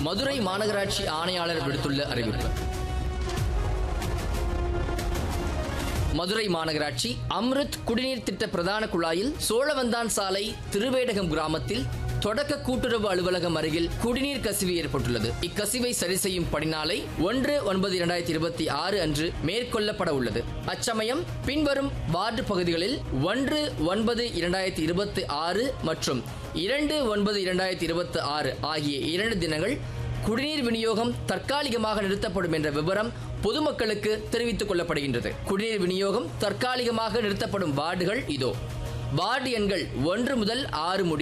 மதுரை மாநகராட்சி ஆணையாளர் விடுத்துள்ள அறிவிப்பு மதுரை மாநகராட்சி அம்ருத் குடிநீர் திட்ட பிரதான குழாயில் சோழவந்தான் சாலை திருவேடகம் கிராமத்தில் தொடக்க கூட்டுறவு அலுவலகம் அருகில் குடிநீர் கசிவு ஏற்பட்டுள்ளது இக்கசிவை சரி செய்யும் பணிநாளை ஒன்று ஒன்பது இரண்டாயிரத்தி இருபத்தி ஆறு அன்று மேற்கொள்ளப்பட உள்ளது அச்சமயம் பின்வரும் வார்டு பகுதிகளில் ஒன்று ஒன்பது இரண்டாயிரத்தி இருபத்தி ஆறு மற்றும் இரண்டு ஒன்பது இரண்டாயிரத்தி இருபத்தி ஆறு ஆகிய இரண்டு தினங்கள் குடிநீர் விநியோகம் தற்காலிகமாக நிறுத்தப்படும் என்ற விவரம் பொதுமக்களுக்கு தெரிவித்துக் கொள்ளப்படுகின்றது குடிநீர் விநியோகம் தற்காலிகமாக நிறுத்தப்படும் வார்டுகள் இதோ வார்டு எண்கள் ஒன்று முதல் ஆறு முடி